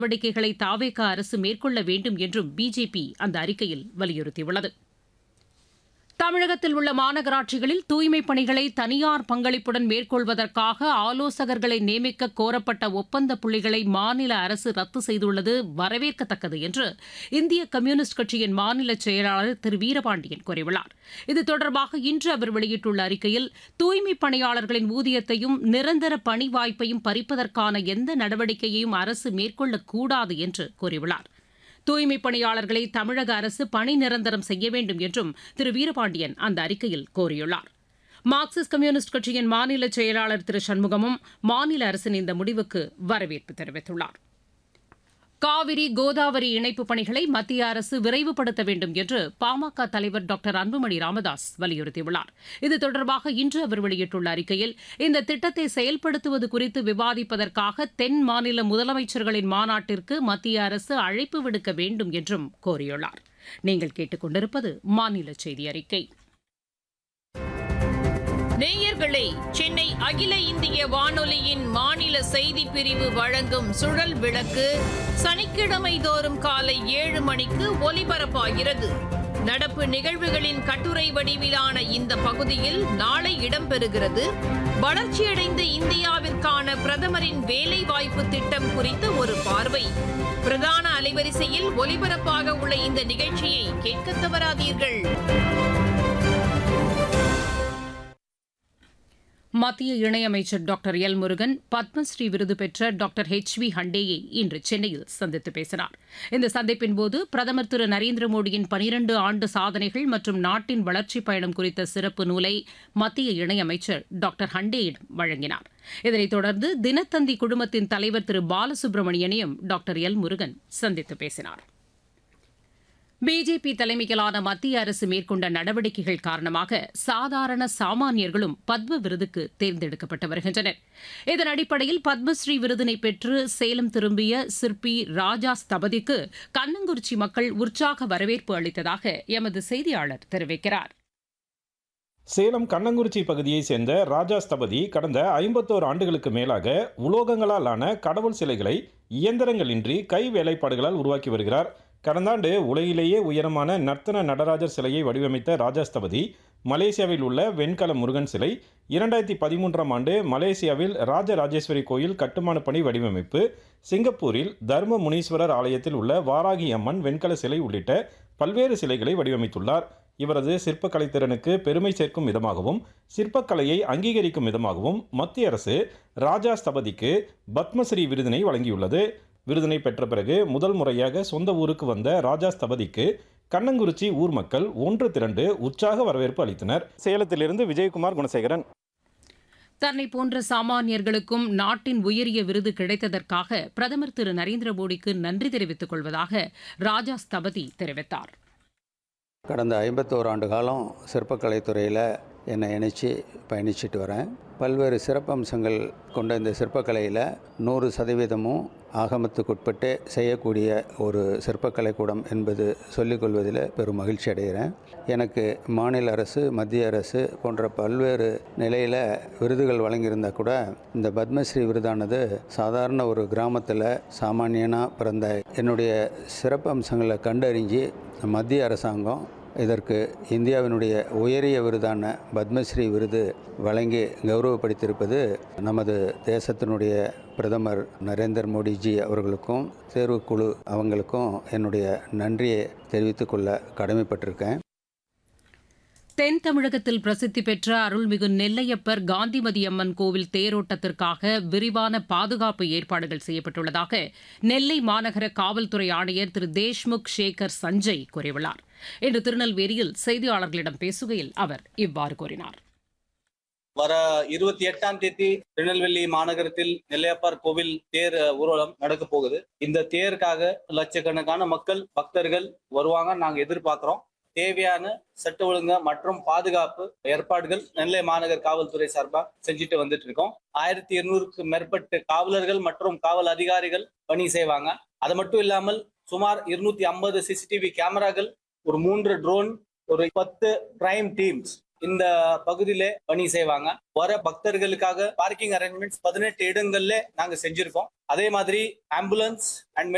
நடவடிக்கைகளை தாவேக அரசு மேற்கொள்ள வேண்டும் என்றும் பிஜேபி அந்த அறிக்கையில் வலியுறுத்தியுள்ளது தமிழகத்தில் உள்ள மாநகராட்சிகளில் தூய்மைப் பணிகளை தனியார் பங்களிப்புடன் மேற்கொள்வதற்காக ஆலோசகர்களை நியமிக்க கோரப்பட்ட ஒப்பந்த புள்ளிகளை மாநில அரசு ரத்து செய்துள்ளது வரவேற்கத்தக்கது என்று இந்திய கம்யூனிஸ்ட் கட்சியின் மாநில செயலாளர் திரு வீரபாண்டியன் கூறியுள்ளார் இது தொடர்பாக இன்று அவர் வெளியிட்டுள்ள அறிக்கையில் தூய்மைப் பணியாளர்களின் ஊதியத்தையும் நிரந்தர பணி வாய்ப்பையும் பறிப்பதற்கான எந்த நடவடிக்கையையும் அரசு மேற்கொள்ளக்கூடாது என்று கூறியுள்ளார் தூய்மைப் பணியாளர்களை தமிழக அரசு பணி நிரந்தரம் செய்ய வேண்டும் என்றும் திரு வீரபாண்டியன் அந்த அறிக்கையில் கோரியுள்ளார் மார்க்சிஸ்ட் கம்யூனிஸ்ட் கட்சியின் மாநில செயலாளர் திரு சண்முகமும் மாநில அரசின் இந்த முடிவுக்கு வரவேற்பு தெரிவித்துள்ளார் காவிரி கோதாவரி இணைப்பு பணிகளை மத்திய அரசு விரைவுபடுத்த வேண்டும் என்று பாமக தலைவர் டாக்டர் அன்புமணி ராமதாஸ் வலியுறுத்தியுள்ளார் இது தொடர்பாக இன்று அவர் வெளியிட்டுள்ள அறிக்கையில் இந்த திட்டத்தை செயல்படுத்துவது குறித்து விவாதிப்பதற்காக தென் மாநில முதலமைச்சர்களின் மாநாட்டிற்கு மத்திய அரசு அழைப்பு விடுக்க வேண்டும் என்றும் கோரியுள்ளார் நீங்கள் கேட்டுக்கொண்டிருப்பது மாநில செய்தி அறிக்கை நேயர்களே சென்னை அகில இந்திய வானொலியின் மாநில செய்தி பிரிவு வழங்கும் சுழல் விளக்கு சனிக்கிழமை தோறும் காலை ஏழு மணிக்கு ஒலிபரப்பாகிறது நடப்பு நிகழ்வுகளின் கட்டுரை வடிவிலான இந்த பகுதியில் நாளை இடம்பெறுகிறது வளர்ச்சியடைந்த இந்தியாவிற்கான பிரதமரின் வேலைவாய்ப்பு திட்டம் குறித்த ஒரு பார்வை பிரதான அலைவரிசையில் ஒலிபரப்பாக உள்ள இந்த நிகழ்ச்சியை கேட்க தவறாதீர்கள் மத்திய இணையமைச்சர் டாக்டர் எல் முருகன் பத்மஸ்ரீ விருது பெற்ற டாக்டர் ஹெச் வி ஹண்டேயை இன்று சென்னையில் சந்தித்து பேசினார் இந்த சந்திப்பின் போது பிரதமர் திரு நரேந்திர மோடியின் பனிரண்டு ஆண்டு சாதனைகள் மற்றும் நாட்டின் வளர்ச்சிப் பயணம் குறித்த சிறப்பு நூலை மத்திய இணையமைச்சர் டாக்டர் ஹண்டேயிடம் வழங்கினார் இதனைத் தொடர்ந்து தினத்தந்தி குழுமத்தின் தலைவர் திரு பாலசுப்ரமணியனையும் டாக்டர் எல் முருகன் சந்தித்து பேசினார் பிஜேபி தலைமையிலான மத்திய அரசு மேற்கொண்ட நடவடிக்கைகள் காரணமாக சாதாரண சாமானியர்களும் பத்ம விருதுக்கு தேர்ந்தெடுக்கப்பட்டு வருகின்றனர் இதன் அடிப்படையில் பத்மஸ்ரீ விருதினை பெற்று சேலம் திரும்பிய சிற்பி ராஜா ஸ்தபதிக்கு கண்ணங்குறிச்சி மக்கள் உற்சாக வரவேற்பு அளித்ததாக எமது செய்தியாளர் தெரிவிக்கிறார் சேலம் கண்ணங்குறிச்சி பகுதியைச் சேர்ந்த ராஜா ஸ்தபதி கடந்த ஐம்பத்தோரு ஆண்டுகளுக்கு மேலாக உலோகங்களால் ஆன கடவுள் சிலைகளை இயந்திரங்களின்றி கை வேலைப்பாடுகளால் உருவாக்கி வருகிறார் கடந்த ஆண்டு உலகிலேயே உயரமான நர்த்தன நடராஜர் சிலையை வடிவமைத்த ராஜாஸ்தபதி மலேசியாவில் உள்ள வெண்கல முருகன் சிலை இரண்டாயிரத்தி பதிமூன்றாம் ஆண்டு மலேசியாவில் ராஜராஜேஸ்வரி கோயில் கட்டுமான பணி வடிவமைப்பு சிங்கப்பூரில் தர்ம முனீஸ்வரர் ஆலயத்தில் உள்ள வாராகி அம்மன் வெண்கல சிலை உள்ளிட்ட பல்வேறு சிலைகளை வடிவமைத்துள்ளார் இவரது சிற்பக்கலை திறனுக்கு பெருமை சேர்க்கும் விதமாகவும் சிற்பக்கலையை அங்கீகரிக்கும் விதமாகவும் மத்திய அரசு ராஜா ஸ்தபதிக்கு பத்மஸ்ரீ விருதினை வழங்கியுள்ளது விருதினை பெற்ற பிறகு முதல் முறையாக சொந்த ஊருக்கு வந்த ராஜா ஸ்தபதிக்கு கண்ணங்குறிச்சி ஊர் மக்கள் ஒன்று திரண்டு உற்சாக வரவேற்பு அளித்தனர் சேலத்திலிருந்து விஜயகுமார் குணசேகரன் தன்னை போன்ற சாமானியர்களுக்கும் நாட்டின் உயரிய விருது கிடைத்ததற்காக பிரதமர் திரு நரேந்திர மோடிக்கு நன்றி தெரிவித்துக் கொள்வதாக ராஜா ஸ்தபதி தெரிவித்தார் கடந்த ஐம்பத்தோரு ஆண்டு காலம் சிற்பக்கலைத்துறையில் என்னை இணைச்சி பயணிச்சிட்டு வரேன் பல்வேறு சிறப்பம்சங்கள் கொண்ட இந்த சிற்பக்கலையில் நூறு சதவீதமும் ஆகமத்துக்குட்பட்டு செய்யக்கூடிய ஒரு சிற்பக்கலை கூடம் என்பது சொல்லிக்கொள்வதில் பெரும் மகிழ்ச்சி அடைகிறேன் எனக்கு மாநில அரசு மத்திய அரசு போன்ற பல்வேறு நிலையில் விருதுகள் வழங்கியிருந்தால் கூட இந்த பத்மஸ்ரீ விருதானது சாதாரண ஒரு கிராமத்தில் சாமானியனாக பிறந்த என்னுடைய சிறப்பம்சங்களை கண்டறிஞ்சு மத்திய அரசாங்கம் இதற்கு இந்தியாவினுடைய உயரிய விருதான பத்மஸ்ரீ விருது வழங்கி கௌரவப்படுத்தியிருப்பது நமது தேசத்தினுடைய பிரதமர் நரேந்திர மோடிஜி அவர்களுக்கும் தேர்வுக்குழு அவங்களுக்கும் என்னுடைய நன்றியை தெரிவித்துக்கொள்ள கடமைப்பட்டிருக்கேன் தென் தமிழகத்தில் பிரசித்தி பெற்ற அருள்மிகு நெல்லையப்பர் காந்திமதி அம்மன் கோவில் தேரோட்டத்திற்காக விரிவான பாதுகாப்பு ஏற்பாடுகள் செய்யப்பட்டுள்ளதாக நெல்லை மாநகர காவல்துறை ஆணையர் திரு தேஷ்முக் சேகர் சஞ்சய் கூறியுள்ளார் இன்று திருநெல்வேலியில் செய்தியாளர்களிடம் பேசுகையில் அவர் இவ்வாறு கூறினார் வர இருபத்தி எட்டாம் தேதி திருநெல்வேலி மாநகரத்தில் நெல்லையப்பார் கோவில் தேர் ஊர்வலம் நடக்க போகுது இந்த தேருக்காக லட்சக்கணக்கான மக்கள் பக்தர்கள் வருவாங்க நாங்க எதிர்பார்க்கிறோம் தேவையான சட்ட ஒழுங்கு மற்றும் பாதுகாப்பு ஏற்பாடுகள் நெல்லை மாநகர் காவல்துறை சார்பா செஞ்சுட்டு வந்துட்டு இருக்கோம் ஆயிரத்தி இருநூறுக்கு மேற்பட்ட காவலர்கள் மற்றும் காவல் அதிகாரிகள் பணி செய்வாங்க அது மட்டும் இல்லாமல் சுமார் இருநூத்தி ஐம்பது சிசிடிவி கேமராக்கள் ஒரு மூன்று ட்ரோன் ஒரு பத்து பிரைம் டீம்ஸ் இந்த பகுதியில பணி செய்வாங்க வர பக்தர்களுக்காக பார்க்கிங் அரேஞ்ச்மெண்ட்ஸ் பதினெட்டு இடங்கள்ல நாங்க செஞ்சிருக்கோம் அதே மாதிரி ஆம்புலன்ஸ் அண்ட்